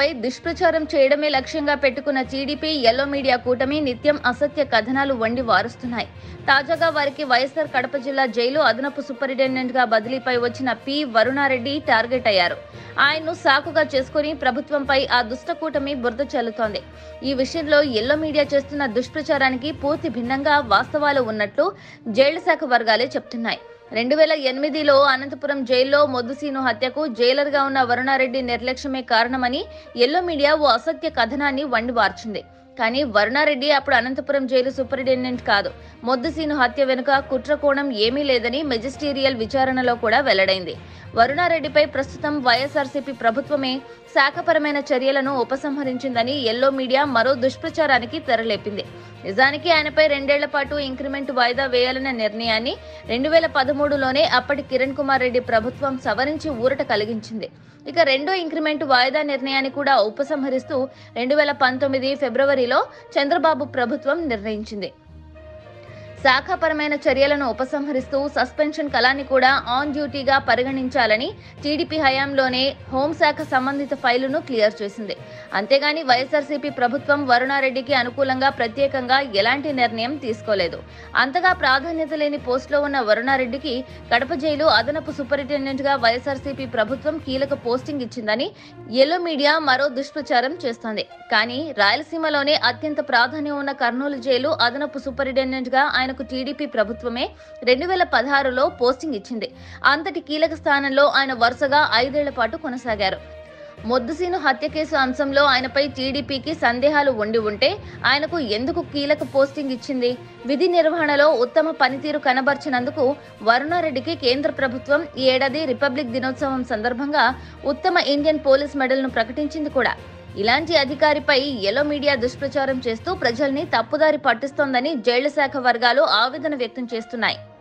వరుణారెడ్డిపై దుష్ప్రచారం చేయడమే లక్ష్యంగా పెట్టుకున్న టీడీపీ ఎల్లో మీడియా కూటమి నిత్యం అసత్య కథనాలు వండి వారుస్తున్నాయి తాజాగా వారికి వైఎస్ఆర్ కడప జిల్లా జైలు అదనపు సూపరింటెండెంట్ గా బదిలీపై వచ్చిన పి వరుణారెడ్డి టార్గెట్ అయ్యారు ఆయన్ను సాకుగా చేసుకుని ప్రభుత్వంపై ఆ దుష్ట కూటమి బురద చల్లుతోంది ఈ విషయంలో ఎల్లో మీడియా చేస్తున్న దుష్ప్రచారానికి పూర్తి భిన్నంగా వాస్తవాలు ఉన్నట్లు జైళ్ల శాఖ వర్గాలే చెప్తున్నాయి రెండు వేల ఎనిమిదిలో అనంతపురం జైల్లో మొద్దుసీను హత్యకు జైలర్గా ఉన్న వరుణారెడ్డి నిర్లక్ష్యమే కారణమని ఎల్లో మీడియా ఓ అసత్య కథనాన్ని వండివార్చింది కానీ వరుణారెడ్డి అప్పుడు అనంతపురం జైలు సూపరింటెండెంట్ కాదు మొద్దుసీను హత్య వెనుక కుట్రకోణం ఏమీ లేదని మెజిస్టీరియల్ విచారణలో కూడా వెల్లడైంది వరుణారెడ్డిపై ప్రస్తుతం వైఎస్ఆర్సీపీ ప్రభుత్వమే శాఖపరమైన చర్యలను ఉపసంహరించిందని ఎల్లో మీడియా మరో దుష్ప్రచారానికి తెరలేపింది నిజానికి ఆయనపై రెండేళ్ల పాటు ఇంక్రిమెంట్ వాయిదా వేయాలన్న నిర్ణయాన్ని రెండు వేల పదమూడులోనే అప్పటి కిరణ్ కుమార్ రెడ్డి ప్రభుత్వం సవరించి ఊరట కలిగించింది ఇక రెండో ఇంక్రిమెంట్ వాయిదా నిర్ణయాన్ని కూడా ఉపసంహరిస్తూ రెండు వేల పంతొమ్మిది ఫిబ్రవరిలో చంద్రబాబు ప్రభుత్వం నిర్ణయించింది శాఖాపరమైన చర్యలను ఉపసంహరిస్తూ సస్పెన్షన్ కళాన్ని కూడా ఆన్ డ్యూటీగా పరిగణించాలని టీడీపీ హయాంలోనే హోంశాఖ సంబంధిత ఫైలును క్లియర్ చేసింది అంతేగాని వైఎస్ఆర్సీపీ ప్రభుత్వం వరుణారెడ్డికి అనుకూలంగా ప్రత్యేకంగా ఎలాంటి నిర్ణయం తీసుకోలేదు అంతగా ప్రాధాన్యత లేని పోస్టులో ఉన్న వరుణారెడ్డికి కడప జైలు అదనపు సూపరింటెండెంట్ గా వైఎస్ఆర్సీపీ ప్రభుత్వం కీలక పోస్టింగ్ ఇచ్చిందని ఎల్లో మీడియా మరో దుష్ప్రచారం చేస్తోంది కానీ రాయలసీమలోనే అత్యంత ప్రాధాన్యం ఉన్న కర్నూలు జైలు అదనపు సూపరింటెండెంట్ గా ఆయనకు టీడీపీ ప్రభుత్వమే రెండు వేల పదహారులో పోస్టింగ్ ఇచ్చింది అంతటి కీలక స్థానంలో ఆయన వరుసగా ఐదేళ్ల పాటు కొనసాగారు మొద్దుసీను హత్య కేసు అంశంలో ఆయనపై టీడీపీకి సందేహాలు ఉండి ఉంటే ఆయనకు ఎందుకు కీలక పోస్టింగ్ ఇచ్చింది విధి నిర్వహణలో ఉత్తమ పనితీరు కనబర్చినందుకు వరుణారెడ్డికి కేంద్ర ప్రభుత్వం ఈ ఏడాది రిపబ్లిక్ దినోత్సవం సందర్భంగా ఉత్తమ ఇండియన్ పోలీస్ మెడల్ను ప్రకటించింది కూడా ఇలాంటి అధికారిపై ఎల్లో మీడియా దుష్ప్రచారం చేస్తూ ప్రజల్ని తప్పుదారి పట్టిస్తోందని జైళ్ల శాఖ వర్గాలు ఆవేదన వ్యక్తం చేస్తున్నాయి